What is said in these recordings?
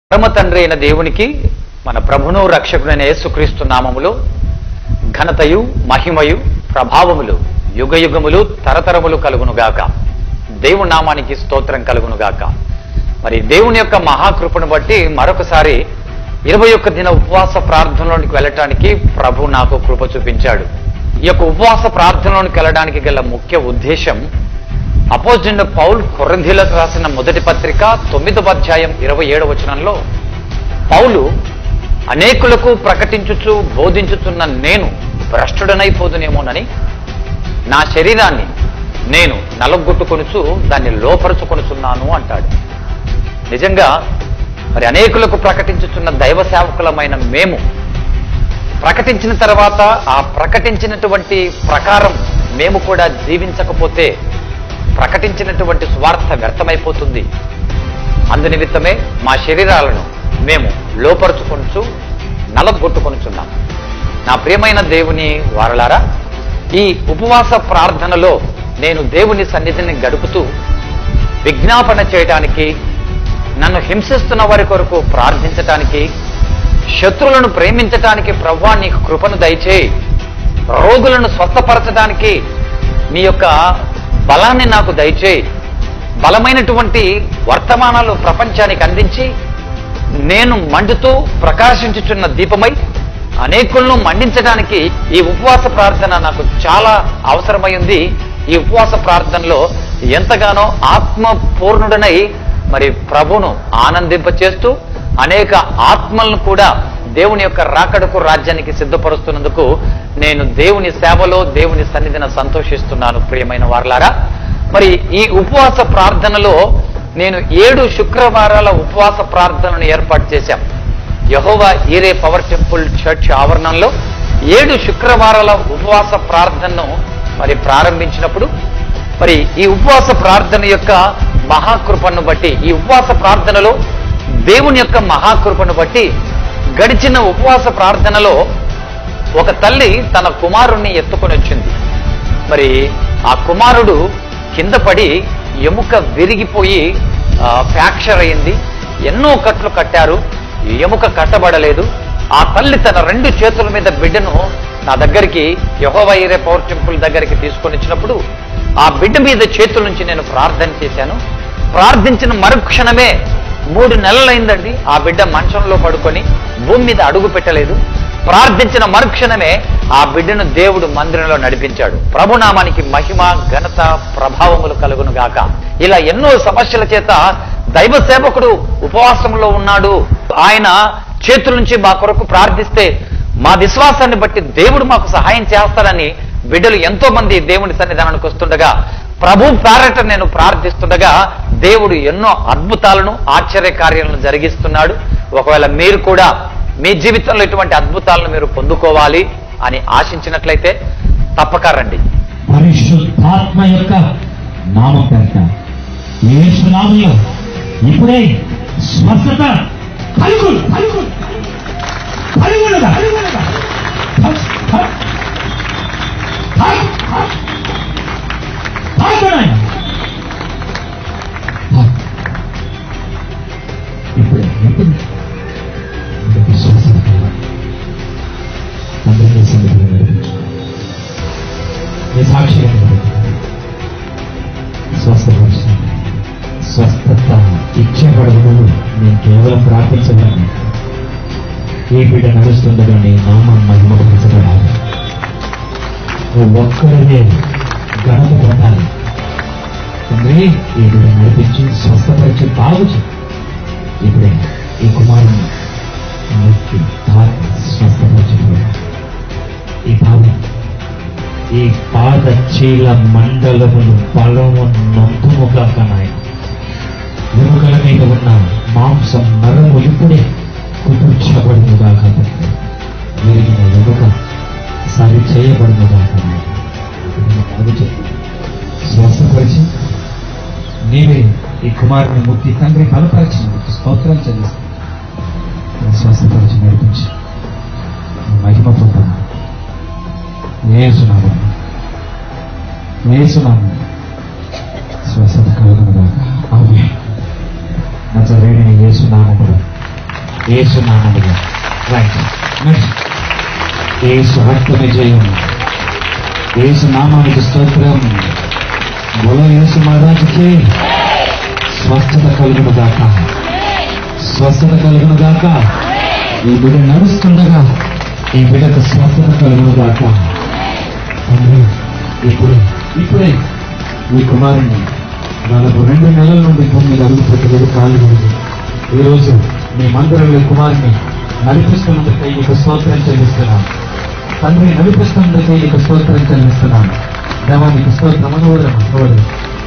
పరమ తండ్రి అయిన దేవునికి మన ప్రభును రక్షకుడైన యేసుక్రీస్తు నామములో ఘనతయు మహిమయు ప్రభావములు యుగ యుగములు తరతరములు కలుగునుగాక దేవుని నామానికి స్తోత్రం కలుగునుగాక మరి దేవుని యొక్క మహాకృపను బట్టి మరొకసారి ఇరవై ఒక్క దిన ఉపవాస ప్రార్థనలోనికి వెళ్ళటానికి ప్రభు నాకు కృప చూపించాడు ఈ యొక్క ఉపవాస ప్రార్థనలోనికి వెళ్ళడానికి గల ముఖ్య ఉద్దేశం అపోజిండ్ పౌల్ కొరంధీలకు రాసిన మొదటి పత్రిక తొమ్మిదవ అధ్యాయం ఇరవై ఏడవ వచనంలో పౌలు అనేకులకు ప్రకటించుచు బోధించుచున్న నేను భ్రష్టుడనైపోదునేమోనని నా శరీరాన్ని నేను నలగొట్టుకొనుచు దాన్ని లోపరుచుకొనుచున్నాను అంటాడు నిజంగా మరి అనేకులకు ప్రకటించుచున్న దైవ సేవకులమైన మేము ప్రకటించిన తర్వాత ఆ ప్రకటించినటువంటి ప్రకారం మేము కూడా జీవించకపోతే ప్రకటించినటువంటి స్వార్థ వ్యర్థమైపోతుంది అందునిమిత్తమే మా శరీరాలను మేము లోపరుచుకొనుచు నలగొట్టుకొనుచున్నాం నా ప్రియమైన దేవుని వారలారా ఈ ఉపవాస ప్రార్థనలో నేను దేవుని సన్నిధిని గడుపుతూ విజ్ఞాపన చేయటానికి నన్ను హింసిస్తున్న వారి కొరకు ప్రార్థించటానికి శత్రువులను ప్రేమించటానికి ప్రవ్వా నీకు కృపను దయచేయి రోగులను స్వస్థపరచడానికి మీ యొక్క బలాన్ని నాకు దయచేయి బలమైనటువంటి వర్తమానాలు ప్రపంచానికి అందించి నేను మండుతూ ప్రకాశించుచున్న దీపమై అనేకులను మండించడానికి ఈ ఉపవాస ప్రార్థన నాకు చాలా అవసరమైంది ఈ ఉపవాస ప్రార్థనలో ఎంతగానో ఆత్మ పూర్ణుడనై మరి ప్రభును ఆనందింపచేస్తూ అనేక ఆత్మలను కూడా దేవుని యొక్క రాకడకు రాజ్యానికి సిద్ధపరుస్తున్నందుకు నేను దేవుని సేవలో దేవుని సన్నిధిన సంతోషిస్తున్నాను ప్రియమైన వారలారా మరి ఈ ఉపవాస ప్రార్థనలో నేను ఏడు శుక్రవారాల ఉపవాస ప్రార్థనను ఏర్పాటు చేశాం యహోవా ఈరే పవర్ టెంపుల్ చర్చ్ ఆవరణంలో ఏడు శుక్రవారాల ఉపవాస ప్రార్థనను మరి ప్రారంభించినప్పుడు మరి ఈ ఉపవాస ప్రార్థన యొక్క మహాకృపను బట్టి ఈ ఉపవాస ప్రార్థనలో దేవుని యొక్క మహాకృపను బట్టి గడిచిన ఉపవాస ప్రార్థనలో ఒక తల్లి తన కుమారుణ్ణి ఎత్తుకొని వచ్చింది మరి ఆ కుమారుడు కింద పడి ఎముక విరిగిపోయి ఆ, ఫ్రాక్చర్ అయింది ఎన్నో కట్లు కట్టారు ఎముక కట్టబడలేదు ఆ తల్లి తన రెండు చేతుల మీద బిడ్డను నా దగ్గరికి యహోవైరే పవర్ టెంపుల్ దగ్గరికి తీసుకొని వచ్చినప్పుడు ఆ బిడ్డ మీద చేతుల నుంచి నేను ప్రార్థన చేశాను ప్రార్థించిన మరుక్షణమే మూడు నెలలైందండి ఆ బిడ్డ మంచంలో పడుకొని భూమి మీద అడుగు పెట్టలేదు ప్రార్థించిన మరుక్షణమే ఆ బిడ్డను దేవుడు మందిరంలో నడిపించాడు ప్రభునామానికి మహిమ ఘనత ప్రభావములు కలుగును గాక ఇలా ఎన్నో సమస్యల చేత దైవ సేవకుడు ఉపవాసంలో ఉన్నాడు ఆయన చేతుల నుంచి మా కొరకు ప్రార్థిస్తే మా విశ్వాసాన్ని బట్టి దేవుడు మాకు సహాయం చేస్తాడని బిడ్డలు ఎంతో మంది దేవుని సన్నిధానానికి వస్తుండగా ప్రభు పేరట నేను ప్రార్థిస్తుండగా దేవుడు ఎన్నో అద్భుతాలను ఆశ్చర్య కార్యాలను జరిగిస్తున్నాడు ఒకవేళ మీరు కూడా మీ జీవితంలో ఇటువంటి అద్భుతాలను మీరు పొందుకోవాలి అని ఆశించినట్లయితే తప్పక రండి పరిశుద్ధాత్మ యొక్క నామం పేరట యేసు నామంలో ఇప్పుడే స్వస్థత కలుగు కలుగు కలుగునగా హప్, హప్. హప్, హప్. తాకునాయన. హప్. ఇప్పుడే ఇప్పుడు అందరికీ స్వస్థత కలగాలి. అందరికీ సన్నిధిలో నడిపించు నీ సాక్షిగా స్వస్థపరుస్తాను స్వస్థత ఇచ్చేబడదు నేను కేవలం ప్రార్థించగలను ఈ బిడ్డ నడుస్తుండగా నీ నామం మహిమపరచబడాలి నువ్వు ఒక్కరినే గణత పొందాలి తండ్రి ఈ బిడ్డ నడిపించి స్వస్థపరిచి బాగు చేయి. ఇప్పుడే ఈ కుమారుని ముక్తి తాకి స్వస్థపరచబడాలి ఈ భావం ఈ పాద చీల మండలములు బలము నొంతుముగా నాయన ఎముకల మీద ఉన్న మాంసం నరము ఇప్పుడే కుదుర్చబడినగా కాబట్టి విరిగిన ఎముక సరి చేయబడినగా బాగు చెప్పి స్వస్థపరిచి నీవే ఈ కుమారుని ముక్తి తండ్రి బలపరిచినందుకు స్తోత్రాలు చెల్లిస్తాను స్వస్థపరిచి నడిపించి మహిమ పొందాను ఏసునామం ఏసునామం స్వస్థత కలుగునుగాక ఆమె నజరేడిని ఏసునామములు యేసు నామములో రైట్ నెక్స్ట్ యేసు రక్తమే జయం యేసు నామానికి స్తోత్రం బోలో యేసు మహారాజుకి స్వస్థత కలుగును గాక స్వస్థత కలుగును గాక ఈ బిడ్డ నడుస్తుండగా ఈ బిడ్డకు స్వస్థత కలుగును గాక తండ్రి ఇప్పుడు ఇప్పుడే ఈ కుమారుని దాదాపు రెండు నెలల నుండి భూమి మీద అడుగు పెట్టలేదు కాలు ఉంది ఈరోజు మీ మందిరంలో ఈ కుమారుని నడిపిస్తున్నందుకు నీకు స్తోత్రం చెల్లిస్తున్నాను తండ్రి నడిపిస్తున్నందుకు నీకు స్తోత్రం చెల్లిస్తున్నాను దేవా నీకు స్తోత్రం అనువదం అనువదం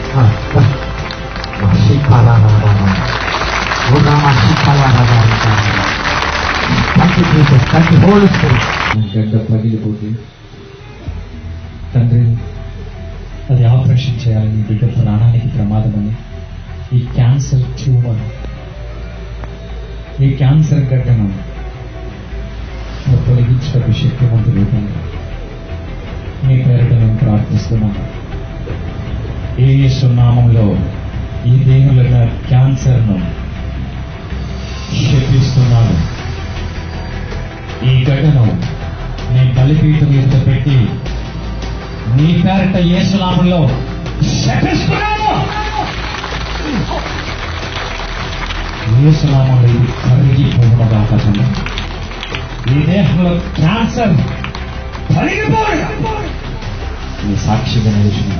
గడ్డ పగిలిపోతే తండ్రి అది ఆపరేషన్ చేయాలని బిడ్డ ప్రాణానికి ప్రమాదమని ఈ క్యాన్సర్ ట్యూమర్ ఈ క్యాన్సర్ గడ్డను నువ్వు తొలగించడానికి శక్తివంతుడు రూపంలో నీ పేరిట నేను ప్రార్థిస్తున్నాను ఏ యేసు నామంలో ఈ దేహంలో ఉన్న క్యాన్సర్ను శపిస్తున్నాను ఈ గడ్డను నేను బలిపీఠం మీద పెట్టి నీ పేరిట యేసునామంలో శపిస్తున్నాను యేసునామంలో ఇది కరిగిపోవడగా తండ్రి ఈ దేహంలో క్యాన్సర్ కరిగిపోవడం నీ సాక్షిగా నిలిచిన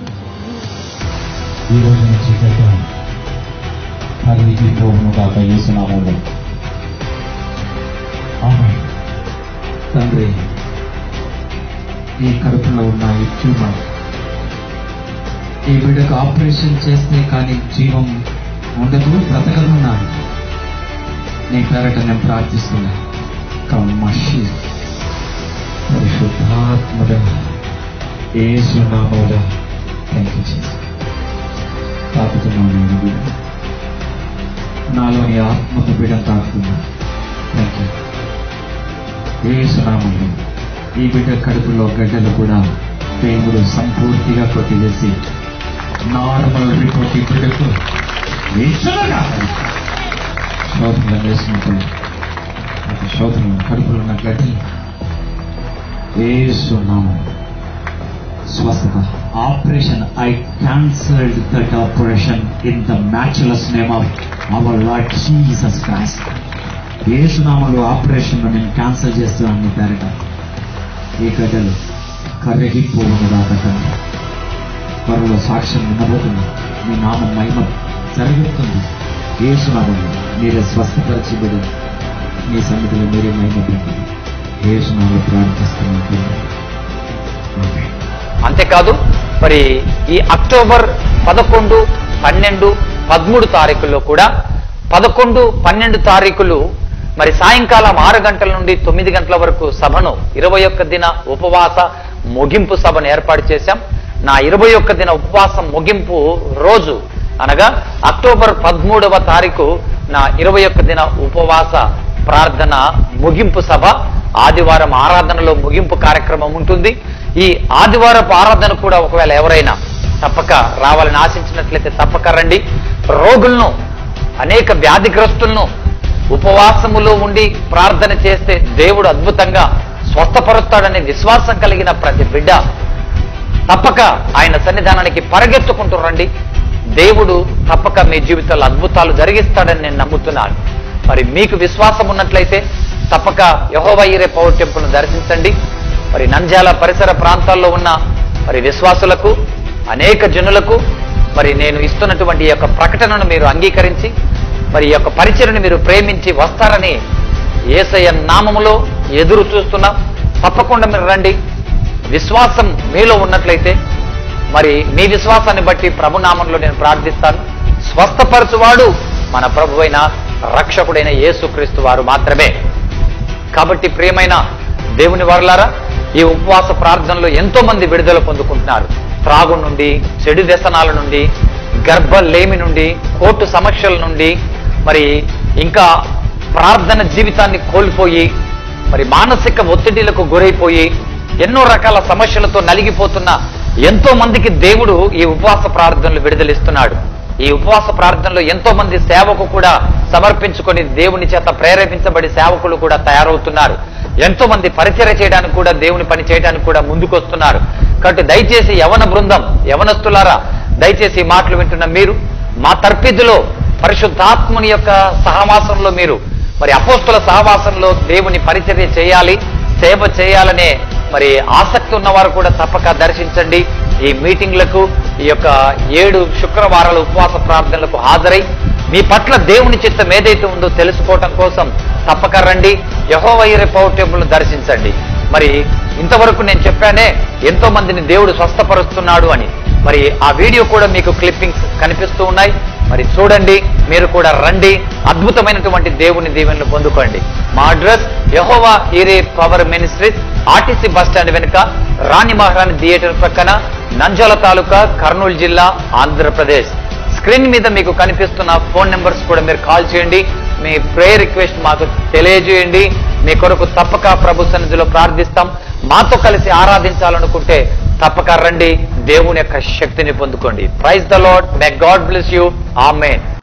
ఈ రోజు నుంచి గడ్డ కరిగిపోవడం కాక యేసునామంలో ఆమె తండ్రి ఈ కడుపులో ఉన్న ఈ ట్యూమర్ ఈ బిడ్డకు ఆపరేషన్ చేస్తే కానీ జీవం ఉండదు బ్రతకనున్నాను నీ పేరట నేను ప్రార్థిస్తున్నా కమ్మషి పరిశుద్ధాత్మద ఏసునామోద థ్యాంక్ యూ చేసి తాకుతున్నాను నేను బిడ్డ నాలోని ఆత్మకు బిడ్డ తాకుతున్నా థ్యాంక్ యూ ఏసునామంలో ఈ బిడ్డ కడుపులో గడ్డలు కూడా దేవుడు సంపూర్తిగా కొట్టివేసి నార్మల్ రిపోర్ట్ ఈ బిడ్డకు వేసునగా శోధన వేసినప్పుడు ఒక శోధన కడుపులో ఉన్న గడ్డలు ఏసునామం స్వస్థత operation I cancelled that operation in the matchless name of our Lord Jesus Christ ఏసునామలో ఆపరేషన్ నేను క్యాన్సిల్ చేస్తున్నాను నీ పేరట ఈ గడ్డలు కర్రగిపోవును రాకటండి త్వరలో సాక్ష్యం వినబోతుంది మీ నామం మహిమ జరుగుతుంది ఏసునామంలో మీరే స్వస్థపరిచి బిడ్డ మీ సన్నిధిలో మీరే మహిమ పెట్టండి ఏసునామలో ప్రార్థిస్తున్నాను ఆమేన్. అంతేకాదు మరి ఈ అక్టోబర్ పదకొండు పన్నెండు పదమూడు తారీఖుల్లో కూడా పదకొండు పన్నెండు తారీఖులు మరి సాయంకాలం ఆరు గంటల నుండి తొమ్మిది గంటల వరకు సభను ఇరవై ఒక్క దిన ఉపవాస ముగింపు సభను ఏర్పాటు చేశాం నా ఇరవై ఒక్క దిన ఉపవాసం ముగింపు రోజు అనగా అక్టోబర్ పదమూడవ తారీఖు నా ఇరవై ఒక్క దిన ఉపవాస ప్రార్థన ముగింపు సభ ఆదివారం ఆరాధనలో ముగింపు కార్యక్రమం ఉంటుంది ఈ ఆదివారపు ఆరాధన కూడా ఒకవేళ ఎవరైనా తప్పక రావాలని ఆశించినట్లయితే తప్పక రండి రోగులను అనేక వ్యాధిగ్రస్తులను ఉపవాసములో ఉండి ప్రార్థన చేస్తే దేవుడు అద్భుతంగా స్వస్థపరుస్తాడనే విశ్వాసం కలిగిన ప్రతి బిడ్డ తప్పక ఆయన సన్నిధానానికి పరిగెత్తుకుంటూ రండి దేవుడు తప్పక మీ జీవితంలో అద్భుతాలు జరిగిస్తాడని నేను నమ్ముతున్నాను మరి మీకు విశ్వాసం ఉన్నట్లయితే తప్పక యహోవైరే పౌర్ టెంపుల్ను దర్శించండి మరి నంద్యాల పరిసర ప్రాంతాల్లో ఉన్న మరి విశ్వాసులకు అనేక జనులకు మరి నేను ఇస్తున్నటువంటి ఈ యొక్క ప్రకటనను మీరు అంగీకరించి మరి ఈ యొక్క పరిచయను మీరు ప్రేమించి వస్తారని ఏసయ్య నామములో ఎదురు చూస్తున్నాం తప్పకుండా మీరు రండి విశ్వాసం మీలో ఉన్నట్లయితే మరి మీ విశ్వాసాన్ని బట్టి ప్రభునామంలో నేను ప్రార్థిస్తాను స్వస్థపరచువాడు మన ప్రభువైన రక్షకుడైన యేసుక్రీస్తు వారు మాత్రమే కాబట్టి ప్రియమైన దేవుని వారులారా ఈ ఉపవాస ప్రార్థనలో ఎంతో మంది విడుదల పొందుకుంటున్నారు త్రాగు నుండి చెడు వ్యసనాల నుండి గర్భలేమి నుండి కోర్టు సమస్యల నుండి మరి ఇంకా ప్రార్థన జీవితాన్ని కోల్పోయి మరి మానసిక ఒత్తిడిలకు గురైపోయి ఎన్నో రకాల సమస్యలతో నలిగిపోతున్న ఎంతో మందికి దేవుడు ఈ ఉపవాస ప్రార్థనలు విడుదలిస్తున్నాడు ఈ ఉపవాస ప్రార్థనలో ఎంతో మంది సేవకు కూడా సమర్పించుకొని దేవుని చేత ప్రేరేపించబడి సేవకులు కూడా తయారవుతున్నారు ఎంతో మంది పరిచర్య చేయడానికి కూడా దేవుని పని చేయడానికి కూడా ముందుకొస్తున్నారు కాబట్టి దయచేసి యవన బృందం యవనస్తులారా దయచేసి ఈ మాటలు వింటున్న మీరు మా తర్పిద్దులో పరిశుద్ధాత్ముని యొక్క సహవాసంలో మీరు మరి అపోస్తుల సహవాసంలో దేవుని పరిచర్య చేయాలి సేవ చేయాలనే మరి ఆసక్తి ఉన్నవారు కూడా తప్పక దర్శించండి ఈ మీటింగ్లకు ఈ యొక్క ఏడు శుక్రవారాల ఉపవాస ప్రార్థనలకు హాజరై మీ పట్ల దేవుని చిత్తం ఏదైతే ఉందో తెలుసుకోవటం కోసం తప్పక రండి యహోవైరే పవర్ టెంపుల్ దర్శించండి మరి ఇంతవరకు నేను చెప్పానే ఎంతో మందిని దేవుడు స్వస్థపరుస్తున్నాడు అని మరి ఆ వీడియో కూడా మీకు క్లిప్పింగ్స్ కనిపిస్తూ ఉన్నాయి మరి చూడండి మీరు కూడా రండి అద్భుతమైనటువంటి దేవుని దీవెనలు పొందుకోండి మా address Jehovah Jireh power ministries RTC bus stand వెనుక రాణి మహారాణి థియేటర్ ప్రక్కన నంజాల తాలూకా కర్నూలు జిల్లా ఆంధ్రప్రదేశ్ స్క్రీన్ మీద మీకు కనిపిస్తున్న ఫోన్ నెంబర్స్ కూడా మీరు కాల్ చేయండి మీ ప్రేయర్ రిక్వెస్ట్ మాకు తెలియజేయండి మీ కొరకు తప్పక ప్రభు సన్నిధిలో ప్రార్థిస్తాం మాతో కలిసి ఆరాధించాలనుకుంటే తప్పక రండి దేవుని యొక్క శక్తిని పొందుకోండి praise the Lord may God bless you amen